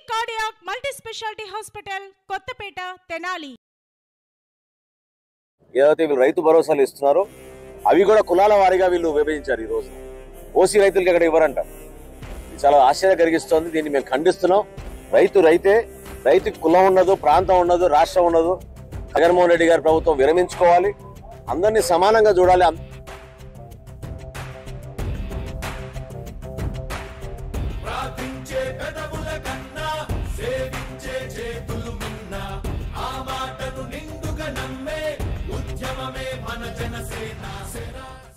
cardiac multi speciality hospital Kothapeta Tenali ఏదైతే వీళ్ళు రైతు భరోసాలు ఇస్తున్నారో అవి కూడా కులాల వారీగా వీళ్ళు విభజించారు ఈ రోజు ఓసీ రైతులకి అక్కడ ఇవ్వరంట ఇది చాలా ఆశ్చర్య కలిగిస్తోంది దీన్ని మేము ఖండిస్తున్నాం రైతు రైతే రైతుకి కులం ఉండదు ప్రాంతం ఉండదు రాష్ట్రం ఉండదు జగన్మోహన్ రెడ్డి గారి ప్రభుత్వం విరమించుకోవాలి అందరినీ సమానంగా చూడాలి అం- ప్రార్థించే పెదవుల కన్నా సేవించే చేతులు మిన్న ఆ మాటను నిండుగా నమ్మే ఉద్యమమే మన జనసేన సేన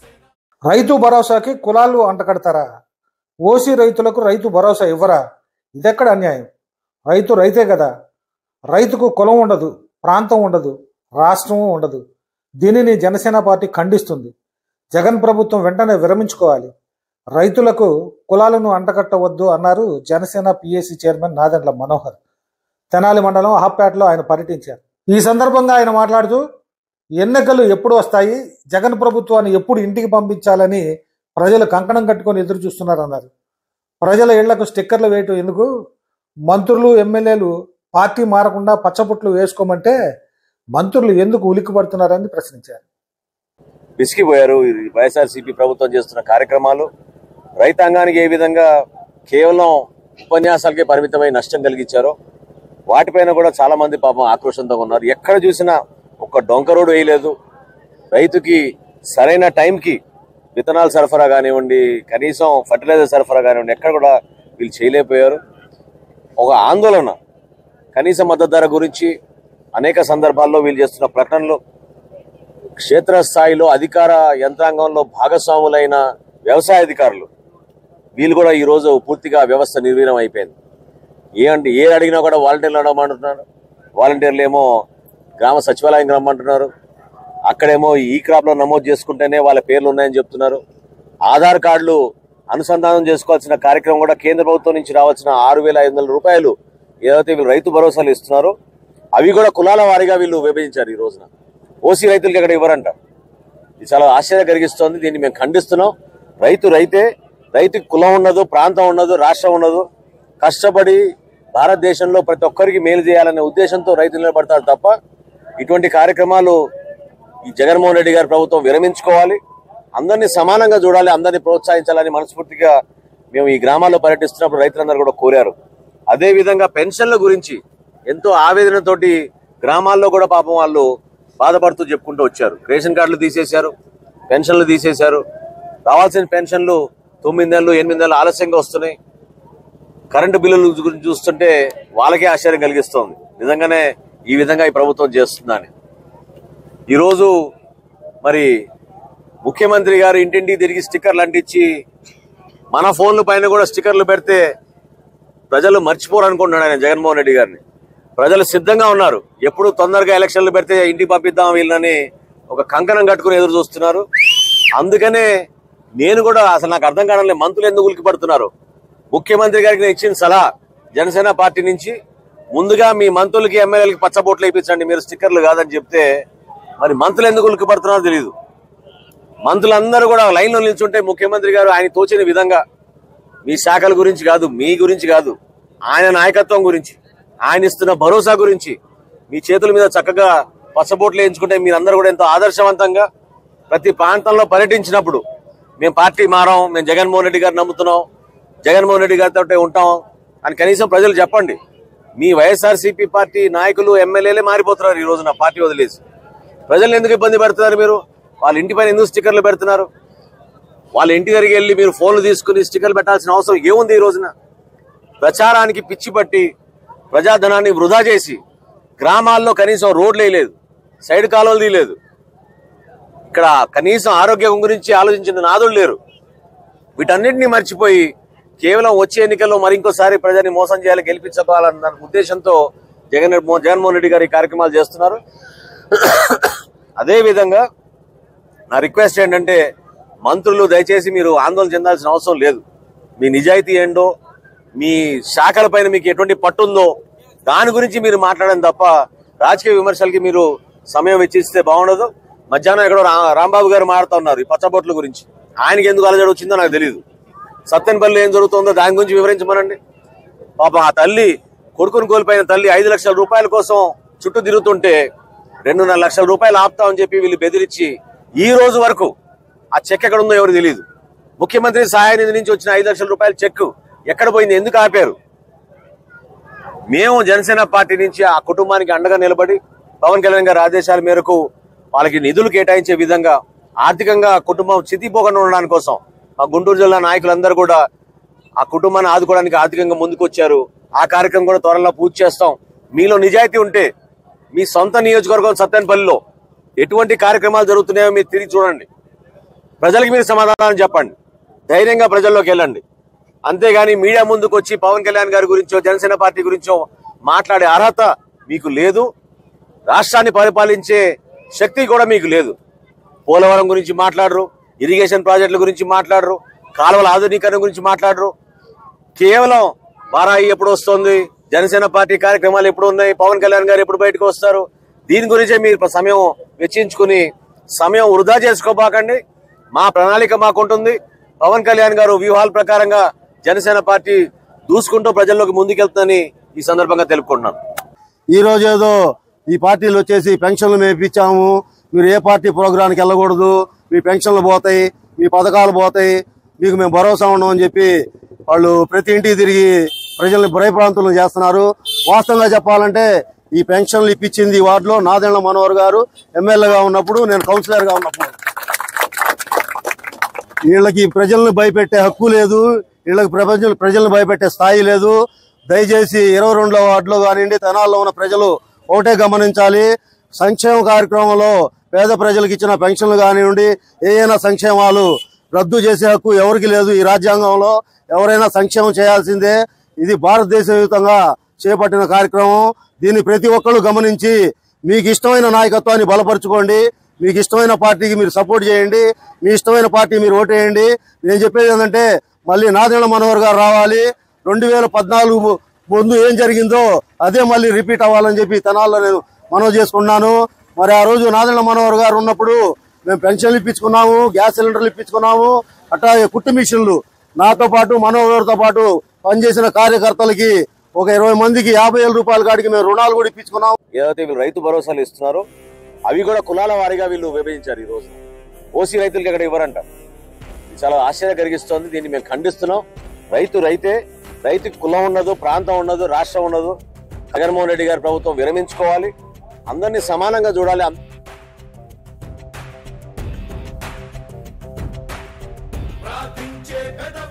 రైతు భరోసాకి కులాలు అంటకడతారా ఓసీ రైతులకు రైతు భరోసా ఇవ్వరా ఇదెక్కడ అన్యాయం రైతు రైతే కదా రైతుకు కులం ఉండదు ప్రాంతం ఉండదు రాష్ట్రము ఉండదు దీనిని జనసేన పార్టీ ఖండిస్తుంది జగన్ ప్రభుత్వం వెంటనే విరమించుకోవాలి రైతులకు కులాలను అంటకట్టవద్దు అన్నారు జనసేన పిఎస్సి చైర్మన్ నాదెండ్ల మనోహర్ తెనాలి మండలం అహప్పేటలో ఆయన పర్యటించారు ఈ సందర్భంగా ఆయన మాట్లాడుతూ ఎన్నికలు ఎప్పుడు వస్తాయి జగన్ ప్రభుత్వాన్ని ఎప్పుడు ఇంటికి పంపించాలని ప్రజలు కంకణం కట్టుకొని ఎదురు చూస్తున్నారన్నారు ప్రజల ఇళ్లకు స్టిక్కర్లు వేయటం ఎందుకు మంత్రులు ఎమ్మెల్యేలు పార్టీ మారకుండా పచ్చబొట్లు వేసుకోమంటే మంత్రులు ఎందుకు ఉలిక్కి పడుతున్నారని ప్రశ్నించారు విసిగిపోయారు ఈ వైఎస్ఆర్సీపీ ప్రభుత్వం చేస్తున్న కార్యక్రమాలు రైతాంగానికి ఏ విధంగా కేవలం ఉపన్యాసాలకే పరిమితమై నష్టం కలిగించారో వాటిపైన కూడా చాలా మంది పాపం ఆక్రోషంతో ఉన్నారు ఎక్కడ చూసినా ఒక్క డొంక రోడ్డు వేయలేదు రైతుకి సరైన టైంకి విత్తనాలు సరఫరా కానివ్వండి కనీసం ఫర్టిలైజర్ సరఫరా కానివ్వండి ఎక్కడ కూడా వీళ్ళు చేయలేకపోయారు ఒక ఆందోళన కనీస మద్దతు ధర గురించి అనేక సందర్భాల్లో వీళ్ళు చేస్తున్న ప్రకటనలు క్షేత్రస్థాయిలో అధికార యంత్రాంగంలో భాగస్వాములైన వ్యవసాయ అధికారులు వీళ్ళు కూడా ఈ రోజు పూర్తిగా వ్యవస్థ నిర్వీర్యం అయిపోయింది ఏమంటే ఏ అడిగినా కూడా వాలంటీర్లు అడగమంటున్నారు వాలంటీర్లు ఏమో గ్రామ సచివాలయం రమ్మంటున్నారు అక్కడేమో ఈ క్రాప్ లో నమోదు చేసుకుంటేనే వాళ్ళ పేర్లు ఉన్నాయని చెప్తున్నారు ఆధార్ కార్డులు అనుసంధానం చేసుకోవాల్సిన కార్యక్రమం కూడా కేంద్ర ప్రభుత్వం నుంచి రావాల్సిన ఆరు వేల ఐదు వందల రూపాయలు ఏదైతే వీళ్ళు రైతు భరోసాలు ఇస్తున్నారో అవి కూడా కులాల వారీగా వీళ్ళు విభజించారు ఈ రోజున ఓసీ రైతులకి అక్కడ ఇవ్వరంట ఇది చాలా ఆశ్చర్య కలిగిస్తోంది దీన్ని మేము ఖండిస్తున్నాం రైతు రైతే రైతుకి కులం ఉండదు ప్రాంతం ఉండదు రాష్ట్రం ఉండదు కష్టపడి భారతదేశంలో ప్రతి ఒక్కరికి మేలు చేయాలనే ఉద్దేశంతో రైతు నిలబడతారు తప్ప ఇటువంటి కార్యక్రమాలు ఈ జగన్మోహన్ రెడ్డి గారి ప్రభుత్వం విరమించుకోవాలి అందరినీ సమానంగా చూడాలి అందరినీ ప్రోత్సహించాలని మనస్ఫూర్తిగా మేము ఈ గ్రామాల్లో పర్యటిస్తున్నప్పుడు రైతులందరూ కూడా కోరారు అదే విధంగా పెన్షన్ల గురించి ఎంతో ఆవేదనతోటి గ్రామాల్లో కూడా పాపం వాళ్ళు బాధపడుతూ చెప్పుకుంటూ వచ్చారు రేషన్ కార్డులు తీసేశారు పెన్షన్లు తీసేశారు రావాల్సిన పెన్షన్లు తొమ్మిది నెలలు ఎనిమిది నెలలు ఆలస్యంగా వస్తున్నాయి కరెంటు బిల్లుల గురించి చూస్తుంటే వాళ్ళకే ఆశ్చర్యం కలిగిస్తోంది నిజంగానే ఈ విధంగా ఈ ప్రభుత్వం చేస్తుందని ఈరోజు మరి ముఖ్యమంత్రి గారు ఇంటింటికి తిరిగి స్టిక్కర్లు అంటించి మన ఫోన్ల పైన కూడా స్టిక్కర్లు పెడితే ప్రజలు మర్చిపోరు అనుకుంటున్నాడు ఆయన జగన్మోహన్ రెడ్డి గారిని ప్రజలు సిద్ధంగా ఉన్నారు ఎప్పుడు తొందరగా ఎలక్షన్లు పెడితే ఇంటికి పంపిద్దాం వీళ్ళని ఒక కంకణం కట్టుకుని ఎదురు చూస్తున్నారు అందుకనే నేను కూడా అసలు నాకు అర్థం కావడం లేదు మంత్రులు ఎందుకు ఉలికి పడుతున్నారు ముఖ్యమంత్రి గారికి నేను ఇచ్చిన సలహా జనసేన పార్టీ నుంచి ముందుగా మీ మంత్రులకి ఎమ్మెల్యేలకి పచ్చబోట్లు వేయించండి మీరు స్టిక్కర్లు కాదని చెప్తే మరి మంత్రులు ఎందుకు ఉలికి పడుతున్నారో తెలియదు మంత్రులందరూ కూడా లైన్లో నిల్చుంటే ముఖ్యమంత్రి గారు ఆయన తోచిన విధంగా మీ శాఖల గురించి కాదు మీ గురించి కాదు ఆయన నాయకత్వం గురించి ఆయన ఇస్తున్న భరోసా గురించి మీ చేతుల మీద చక్కగా పచ్చబోట్లు వేయించుకుంటే మీరందరూ కూడా ఎంతో ఆదర్శవంతంగా ప్రతి ప్రాంతంలో పర్యటించినప్పుడు మేము పార్టీ మారాం మేము జగన్మోహన్ రెడ్డి గారు నమ్ముతున్నాం జగన్మోహన్ రెడ్డి గారితో ఉంటాం అని కనీసం ప్రజలు చెప్పండి మీ వైఎస్ఆర్సీపీ పార్టీ నాయకులు ఎమ్మెల్యేలే మారిపోతున్నారు ఈ రోజున పార్టీ వదిలేసి ప్రజలు ఎందుకు ఇబ్బంది పెడుతున్నారు మీరు వాళ్ళ ఇంటి పైన ఎందుకు స్టిక్కర్లు పెడుతున్నారు వాళ్ళ ఇంటి దగ్గరికి వెళ్ళి మీరు ఫోన్లు తీసుకుని స్టిక్కర్లు పెట్టాల్సిన అవసరం ఏముంది ఈ రోజున ప్రచారానికి పిచ్చి పట్టి ప్రజాధనాన్ని వృధా చేసి గ్రామాల్లో కనీసం రోడ్లు వేయలేదు సైడ్ కాలువలు తీయలేదు ఇక్కడ కనీసం ఆరోగ్యం గురించి ఆలోచించిన నాదులు లేరు వీటన్నిటిని మర్చిపోయి కేవలం వచ్చే ఎన్నికల్లో మరి ఇంకోసారి ప్రజల్ని మోసం చేయాలి గెలిపించుకోవాలన్న ఉద్దేశంతో జగన్ జగన్మోహన్ రెడ్డి గారు ఈ కార్యక్రమాలు చేస్తున్నారు అదే విధంగా నా రిక్వెస్ట్ ఏంటంటే మంత్రులు దయచేసి మీరు ఆందోళన చెందాల్సిన అవసరం లేదు మీ నిజాయితీ ఏంటో మీ శాఖల పైన మీకు ఎటువంటి పట్టు ఉందో దాని గురించి మీరు మాట్లాడడం తప్ప రాజకీయ విమర్శలకి మీరు సమయం వెచ్చిస్తే బాగుండదు మధ్యాహ్నం ఎక్కడో రా- రాంబాబు గారు మాడుతూ ఉన్నారు ఈ పచ్చబొట్ల గురించి ఆయనకి ఎందుకు అలజడి వచ్చిందో నాకు తెలియదు సత్యనపల్లి ఏం జరుగుతుందో దాని గురించి వివరించమనండి పాపం ఆ తల్లి కొడుకును కోల్పోయిన తల్లి ఐదు లక్షల రూపాయల కోసం చుట్టూ తిరుగుతుంటే రెండున్నర లక్షల రూపాయలు ఆపుతామని చెప్పి వీళ్ళు బెదిరించి ఈ రోజు వరకు ఆ చెక్ ఎక్కడ ఉందో ఎవరు తెలియదు ముఖ్యమంత్రి సహాయ నిధి నుంచి వచ్చిన ఐదు లక్షల రూపాయల చెక్ ఎక్కడ పోయింది ఎందుకు ఆపారు మేము జనసేన పార్టీ నుంచి ఆ కుటుంబానికి అండగా నిలబడి పవన్ కళ్యాణ్ గారి ఆదేశాల మేరకు వాళ్ళకి నిధులు కేటాయించే విధంగా ఆర్థికంగా కుటుంబం చితిపోకుండా ఉండడానికి కోసం మా గుంటూరు జిల్లా నాయకులందరూ కూడా ఆ కుటుంబాన్ని ఆదుకోవడానికి ఆర్థికంగా ముందుకు వచ్చారు ఆ కార్యక్రమం కూడా త్వరలో పూర్తి చేస్తాం మీలో నిజాయితీ ఉంటే మీ సొంత నియోజకవర్గం సత్తెనపల్లిలో ఎటువంటి కార్యక్రమాలు జరుగుతున్నాయో మీరు తిరిగి చూడండి ప్రజలకు మీరు సమాధానం చెప్పండి ధైర్యంగా ప్రజల్లోకి వెళ్ళండి అంతేగాని మీడియా ముందుకు వచ్చి పవన్ కళ్యాణ్ గారి గురించో జనసేన పార్టీ గురించో మాట్లాడే అర్హత మీకు లేదు రాష్ట్రాన్ని పరిపాలించే శక్తి కూడా మీకు లేదు పోలవరం గురించి మాట్లాడరు ఇరిగేషన్ ప్రాజెక్టుల గురించి మాట్లాడరు కాలువల ఆధునీకరణ గురించి మాట్లాడరు కేవలం వారాయి ఎప్పుడు వస్తుంది జనసేన పార్టీ కార్యక్రమాలు ఎప్పుడు ఉన్నాయి పవన్ కళ్యాణ్ గారు ఎప్పుడు బయటకు వస్తారు దీని గురించే మీరు సమయం వెచ్చించుకుని సమయం వృధా చేసుకోబాకండి మా ప్రణాళిక మాకుంటుంది పవన్ కళ్యాణ్ గారు వ్యూహాల ప్రకారంగా జనసేన పార్టీ దూసుకుంటూ ప్రజల్లోకి ముందుకెళ్తుందని ఈ సందర్భంగా తెలుపుకుంటున్నాను ఈ రోజు ఏదో ఈ పార్టీలు వచ్చేసి పెన్షన్లు మేము ఇప్పించాము మీరు ఏ పార్టీ ప్రోగ్రాంకి వెళ్ళకూడదు మీ పెన్షన్లు పోతాయి మీ పథకాలు పోతాయి మీకు మేము భరోసా ఉండమని అని చెప్పి వాళ్ళు ప్రతి ఇంటికి తిరిగి ప్రజల్ని భయప్రాంతులను చేస్తున్నారు వాస్తవంగా చెప్పాలంటే ఈ పెన్షన్లు ఇప్పించింది ఈ వార్డులో నాదెండ్ల మనోహర్ గారు ఎమ్మెల్యేగా ఉన్నప్పుడు నేను కౌన్సిలర్గా ఉన్నప్పుడు వీళ్ళకి ప్రజలను భయపెట్టే హక్కు లేదు వీళ్ళకి ప్రపంచం ప్రజలను భయపెట్టే స్థాయి లేదు దయచేసి ఇరవై రెండో వార్డులో కానివ్వండి తెనాల్లో ఉన్న ప్రజలు ఒకటే గమనించాలి సంక్షేమ కార్యక్రమంలో పేద ప్రజలకు ఇచ్చిన పెన్షన్లు కానివ్వండి ఏదైనా సంక్షేమాలు రద్దు చేసే హక్కు ఎవరికి లేదు ఈ రాజ్యాంగంలో ఎవరైనా సంక్షేమం చేయాల్సిందే ఇది భారతదేశవ్యాప్తంగా చేపట్టిన కార్యక్రమం దీన్ని ప్రతి ఒక్కరు గమనించి మీకు ఇష్టమైన నాయకత్వాన్ని బలపరుచుకోండి మీకు ఇష్టమైన పార్టీకి మీరు సపోర్ట్ చేయండి మీ ఇష్టమైన పార్టీ మీరు ఓటేయండి నేను చెప్పేది ఏంటంటే మళ్ళీ నాదేళ్ల మనోహర్ గారు రావాలి రెండు వేల పద్నాలుగు ముందు ఏం జరిగిందో అదే మళ్ళీ రిపీట్ అవ్వాలని చెప్పి తెనాల్లో నేను మనవి చేసుకున్నాను మరి ఆ రోజు నాదేళ్ల మనోహర్ గారు ఉన్నప్పుడు మేము పెన్షన్లు ఇప్పించుకున్నాము గ్యాస్ సిలిండర్లు ఇప్పించుకున్నాము అట్లాగే కుట్టు మిషన్లు నాతో పాటు మనోహర్ గారితో పాటు పనిచేసిన కార్యకర్తలకి ఒక ఇరవై మందికి యాభై వేల రూపాయల కాడికి మేము రుణాలు కూడా ఇప్పించుకున్నాము ఏదైతే వీళ్ళు రైతు భరోసాలు ఇస్తున్నారో అవి కూడా కులాల వారీగా వీళ్ళు విభజించారు ఈ రోజు ఓసీ రైతులకి అక్కడ ఇవ్వరంట ఇది చాలా ఆశ్చర్య కలిగిస్తోంది దీన్ని మేము ఖండిస్తున్నాం రైతు రైతే రైతుకి కులం ఉండదు ప్రాంతం ఉండదు రాష్ట్రం ఉండదు జగన్మోహన్ రెడ్డి గారి ప్రభుత్వం విరమించుకోవాలి అందరినీ సమానంగా చూడాలి ప్రార్థించే పెదవుల